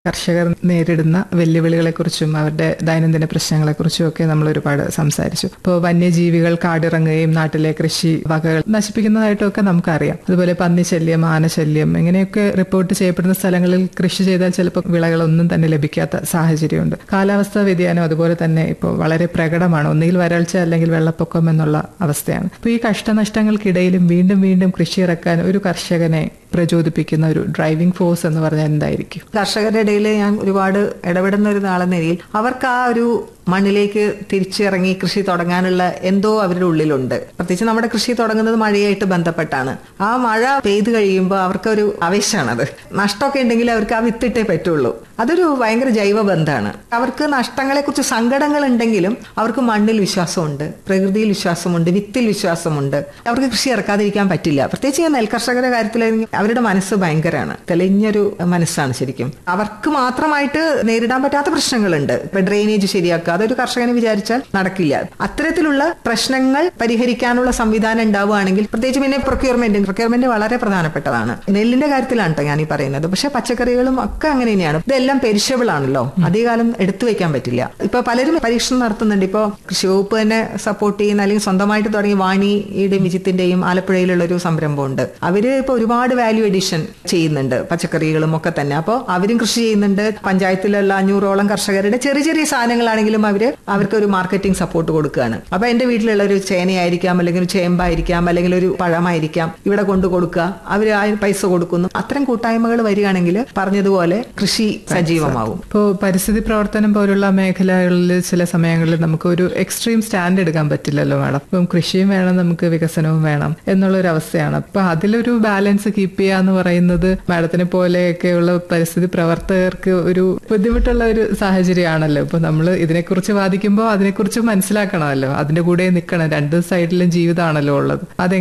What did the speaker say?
കർഷകർ നേരിടുന്ന വെല്ലുവിളികളെക്കുറിച്ചും അവരുടെ ദൈനംദിന പ്രശ്നങ്ങളെക്കുറിച്ചും ഒക്കെ നമ്മൾ ഒരുപാട് സംസാരിച്ചു ഇപ്പോൾ വന്യജീവികൾ കാടിറങ്ങുകയും നാട്ടിലെ കൃഷി വകകൾ നശിപ്പിക്കുന്നതായിട്ടൊക്കെ നമുക്കറിയാം അതുപോലെ പന്നിശല്യം ആനശല്യം ഇങ്ങനെയൊക്കെ റിപ്പോർട്ട് ചെയ്യപ്പെടുന്ന സ്ഥലങ്ങളിൽ കൃഷി ചെയ്താൽ ചിലപ്പോൾ വിളകളൊന്നും തന്നെ ലഭിക്കാത്ത സാഹചര്യമുണ്ട് കാലാവസ്ഥാ വ്യതിയാനം അതുപോലെ തന്നെ ഇപ്പോൾ വളരെ പ്രകടമാണ് ഒന്നുകിൽ വരൾച്ച അല്ലെങ്കിൽ വെള്ളപ്പൊക്കം എന്നുള്ള അവസ്ഥയാണ് അപ്പോൾ ഈ കഷ്ടനഷ്ടങ്ങൾക്കിടയിലും വീണ്ടും വീണ്ടും കൃഷി ഇറക്കാൻ ഒരു കർഷകനെ പ്രചോദിപ്പിക്കുന്ന ഒരു ഡ്രൈവിംഗ് ഫോഴ്സ് എന്ന് പറഞ്ഞാൽ എന്തായിരിക്കും കർഷകരുടെ ഇടയിൽ ഞാൻ ഒരുപാട് ഇടപെടുന്ന ഒരു നാളെന്ന നിലയിൽ അവർക്ക് ആ ഒരു മണ്ണിലേക്ക് തിരിച്ചിറങ്ങി കൃഷി തുടങ്ങാനുള്ള എന്തോ അവരുടെ ഉള്ളിലുണ്ട് പ്രത്യേകിച്ച് നമ്മുടെ കൃഷി തുടങ്ങുന്നത് മഴയായിട്ട് ബന്ധപ്പെട്ടാണ് ആ മഴ പെയ്തു കഴിയുമ്പോൾ അവർക്കൊരു ആവേശമാണത് നഷ്ടമൊക്കെ ഉണ്ടെങ്കിൽ അവർക്ക് ആ വിത്തിട്ടേ പറ്റുള്ളൂ അതൊരു ഭയങ്കര ജൈവ ബന്ധമാണ് അവർക്ക് നഷ്ടങ്ങളെക്കുറിച്ച് സങ്കടങ്ങൾ ഉണ്ടെങ്കിലും അവർക്ക് മണ്ണിൽ വിശ്വാസമുണ്ട് പ്രകൃതിയിൽ വിശ്വാസമുണ്ട് വിത്തിൽ വിശ്വാസമുണ്ട് അവർക്ക് കൃഷി ഇറക്കാതിരിക്കാൻ പറ്റില്ല പ്രത്യേകിച്ച് ഞാൻ നെൽകർഷകരുടെ കാര്യത്തിലാണെങ്കിൽ അവരുടെ മനസ്സ് ഭയങ്കരമാണ് തെളിഞ്ഞൊരു മനസ്സാണ് ശരിക്കും അവർക്ക് മാത്രമായിട്ട് നേരിടാൻ പറ്റാത്ത പ്രശ്നങ്ങളുണ്ട് ഇപ്പൊ ഡ്രെയിനേജ് ശരിയാക്കുക അതൊരു കർഷകനെ വിചാരിച്ചാൽ നടക്കില്ല അത്തരത്തിലുള്ള പ്രശ്നങ്ങൾ പരിഹരിക്കാനുള്ള സംവിധാനം ഉണ്ടാവുകയാണെങ്കിൽ പ്രത്യേകിച്ച് പിന്നെ പ്രൊക്യൂർമെന്റ് പ്രൊക്യൂർമെന്റ് വളരെ പ്രധാനപ്പെട്ടതാണ് നെല്ലിന്റെ കാര്യത്തിലാണ് കേട്ടോ ഞാൻ ഈ പറയുന്നത് പക്ഷെ പച്ചക്കറികളും ഒക്കെ അങ്ങനെ തന്നെയാണ് ഇതെല്ലാം പെരിഷബിൾ ആണല്ലോ അധികകാലം എടുത്തു വെക്കാൻ പറ്റില്ല ഇപ്പൊ പലരും പരീക്ഷണം നടത്തുന്നുണ്ട് ഇപ്പൊ കൃഷി വകുപ്പ് തന്നെ സപ്പോർട്ട് ചെയ്യുന്ന അല്ലെങ്കിൽ സ്വന്തമായിട്ട് തുടങ്ങിയ വാണിയുടെയും വിജിത്തിന്റെയും ആലപ്പുഴയിലുള്ള ഒരു സംരംഭമുണ്ട് അവര് ഇപ്പൊ ഒരുപാട് വാല്യൂ എഡിഷൻ ചെയ്യുന്നുണ്ട് പച്ചക്കറികളും ഒക്കെ തന്നെ അപ്പോൾ അവരും കൃഷി ചെയ്യുന്നുണ്ട് പഞ്ചായത്തിലുള്ള അഞ്ഞൂറോളം കർഷകരുടെ ചെറിയ ചെറിയ സാധനങ്ങളാണെങ്കിലും അവര് അവർക്ക് ഒരു മാർക്കറ്റിംഗ് സപ്പോർട്ട് കൊടുക്കുകയാണ് അപ്പൊ എന്റെ വീട്ടിലുള്ള ഒരു ചേനയായിരിക്കാം അല്ലെങ്കിൽ ഒരു ചേമ്പായിരിക്കാം അല്ലെങ്കിൽ ഒരു പഴമായിരിക്കാം ഇവിടെ കൊണ്ടു കൊടുക്കുക അവർ ആ പൈസ കൊടുക്കുന്നു അത്തരം കൂട്ടായ്മകൾ വരികയാണെങ്കിൽ പറഞ്ഞതുപോലെ കൃഷി സജീവമാവും ഇപ്പോൾ പരിസ്ഥിതി പ്രവർത്തനം പോലുള്ള മേഖലകളിൽ ചില സമയങ്ങളിൽ നമുക്ക് ഒരു എക്സ്ട്രീം സ്റ്റാൻഡ് എടുക്കാൻ പറ്റില്ലല്ലോ മാഡം ഇപ്പം കൃഷിയും വേണം നമുക്ക് വികസനവും വേണം എന്നുള്ള ഒരു അവസ്ഥയാണ് അപ്പൊ അതിലൊരു ബാലൻസ് കീപ്പ് ചെയ്യുക എന്ന് പറയുന്നത് മാഡത്തിനെ പോലെയൊക്കെയുള്ള പരിസ്ഥിതി പ്രവർത്തകർക്ക് ഒരു ബുദ്ധിമുട്ടുള്ള ഒരു സാഹചര്യമാണല്ലോ ഇപ്പൊ നമ്മൾ ഇതിനെക്കുറിച്ച് വാദിക്കുമ്പോൾ അതിനെക്കുറിച്ച് മനസ്സിലാക്കണമല്ലോ അതിന്റെ കൂടെ നിൽക്കണം രണ്ട് സൈഡിലും ജീവിതമാണല്ലോ ഉള്ളത് അതെ